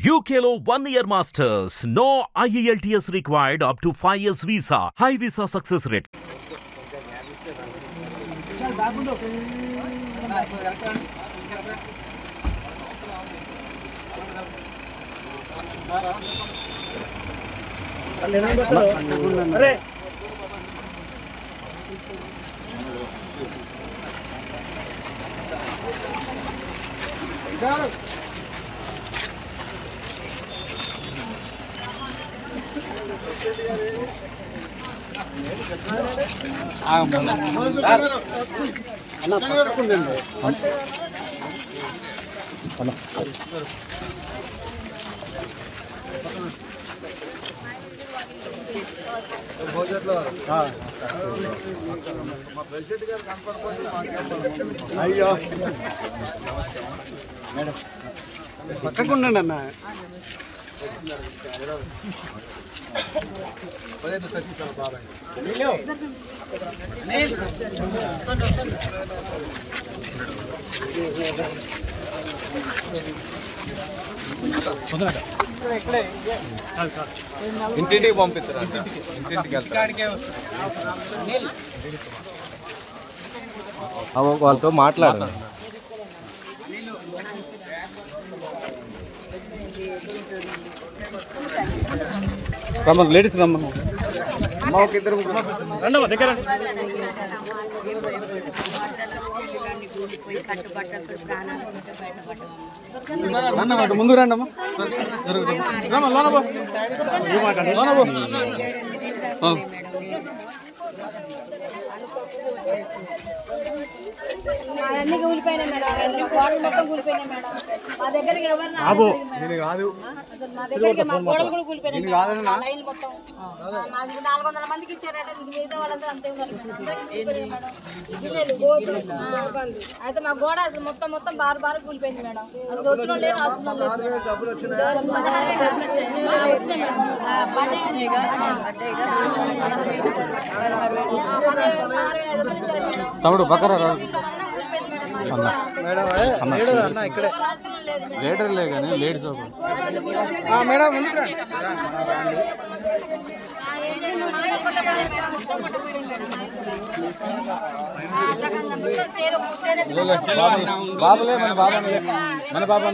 UKLO one year masters. No IELTS required up to 5 years visa. High visa success rate. అయ్యో పక్కకు ఉండండి అన్న ఇంటింటికి పంపిస్తారు ఇంటింటికి వెళ్తారు వాళ్ళతో మాట్లాడండి రమ్మను లేడీస్ రమ్మను అమ్మ ఒక ఇద్దరు కూలిపోయి కట్టుబట్టలు ప్రాణాలు ఉంటే బయటపడ్డాము రండి అటు ముందు రండి అమ్మ రమ్మ లోన పో లోన పో ఏడెనిమిది దాకా ఉన్నాయి మేడం నీళ్ళు. అనుకోకుండా వచ్చేసింది అన్ని కూలిపోయినాయి మేడం అన్ని గోడలు మొత్తం కూలిపోయినాయి మేడం మా దగ్గరికి ఎవరు రాలేదు నేను కాదు అసలు మా దగ్గరికి మా గోడలు కూడా కూలిపోయినాయి మేడం. మా లైన్ మొత్తం మాది నాలుగు వందల మందికి ఇచ్చారట మిగతా వాళ్ళంతా అంతే ఉన్నారు మేడం. అందరికీ కూలిపోయినాయి మేడం గిన్నెలు గోడలు ఆ. అయితే మా గోడ అసలు మొత్తం మొత్తం బారు బారు కూలిపోయింది మేడం అసలు వచ్చిన వాళ్ళు లేరు రాస్తున్నాం లేదు మేడం. డబ్బులు వచ్చినాయా ఆ, వచ్చినాయి మేడం. ఆ, పడ్డాయి. ఆ, ఆ, పడ్డాయి. ఆరు వేల ఐదు వందలు ఇచ్చారు మేడం. తమ్ముడు పక్కన రా ఇంట్లో మొత్తం కూలిపోయింది మేడం మా గోడ. మేడం అన్న ఇక్కడే ఎవరు రాసుకున్న లేదు మేడం. లేడర్ లే కానీ లేడీస్ మేడం ముందుకు రండి. బాబులే మన బాబా మన బాబా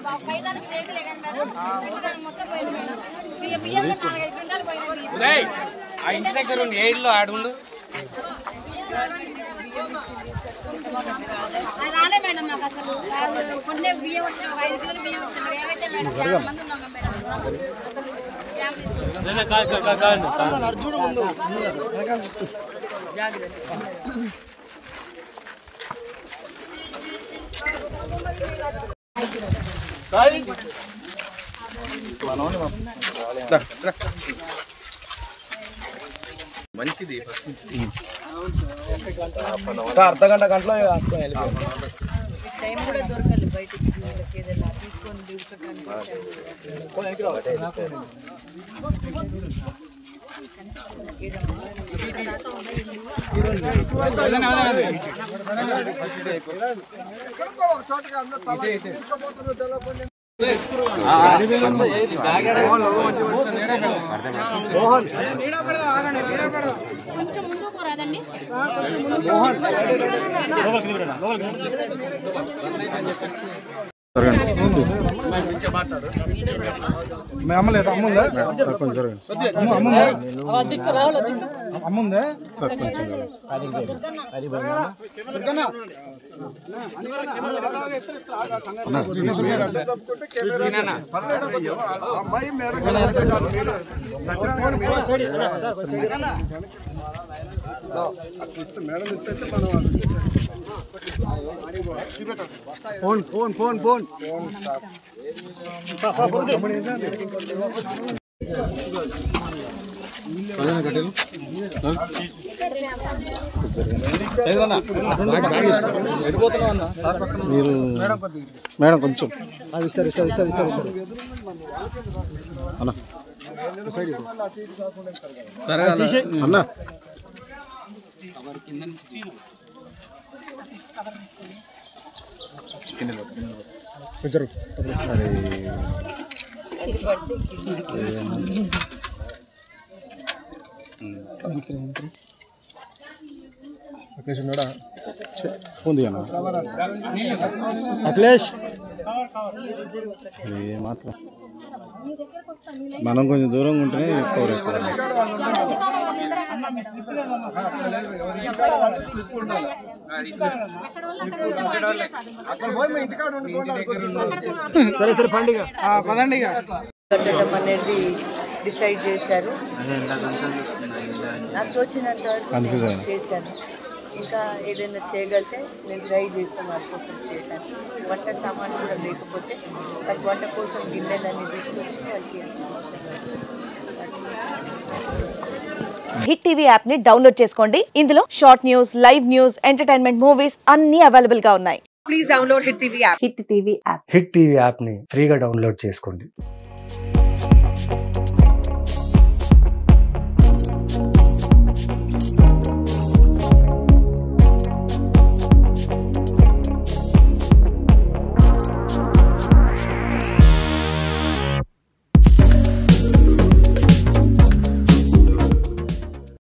ఆ ఇంటి దగ్గర ఉండి ఏడులో ఆడుండు రాలే మేడం మాకు అసలు అది కొన్ని బియ్యం వచ్చిన ఒక ఐదు కిలోలు బియ్యం వచ్చిన ఏమైతే మేడం యాభై మంది ఉన్నాం మేడం అసలు ఫ్యామిలీస్ మంచిది ఫస్ట్ అర్ధ గంట గంటలో టైం కూడా దొరకాలి బయటికి వాళ్ళకి ఏదైనా తీసుకొని దిగుతానికి కొంచెం ముందుకు పోరాదండి మీ అమ్మ లేదా అమ్మ ఉందా కొంచెం అమ్మ అమ్మ ఉందా అమ్మ ఉందా సార్ కొంచెం ఫోన్ ఫోన్ ఫోన్ ఫోన్ మీరు మేడం కొంచెం ఇస్తారు ఇస్తారు ఇస్తారు ఇస్తారు ఇస్తారు అన్న అన్న కొంచెం రైస్ పడితే కింద. అఖిలేష్ ఉన్నాడా ఉంది అన్న అఖిలేష్ ఏ మాత్రం మనం కొంచెం దూరంగా ఉంటేనే కవర్ అవుతుంది సరే సరే పండుగ పదండి ఇక కట్టడం అనేది డిసైడ్ చేశారు నాకు తోచినంత వరకు Confuse నేను అయ్యాను. చేశాను ఇంకా ఏదైనా చేయగలిగితే నేను ట్రై చేస్తాను వారి కోసం చేయడానికి వంట సామాన్ కూడా లేకపోతే వాళ్ళకి వంట కోసం గిన్నెలన్నీ తీసుకొచ్చి వాళ్ళకి హిట్ టీవీ యాప్ ని డౌన్లోడ్ చేసుకోండి ఇందులో short news live news entertainment movies అన్ని అవైలబుల్ గా ఉన్నాయి hit TV app hit TV యాప్ని ఫ్రీగా డౌన్లోడ్ చేసుకోండి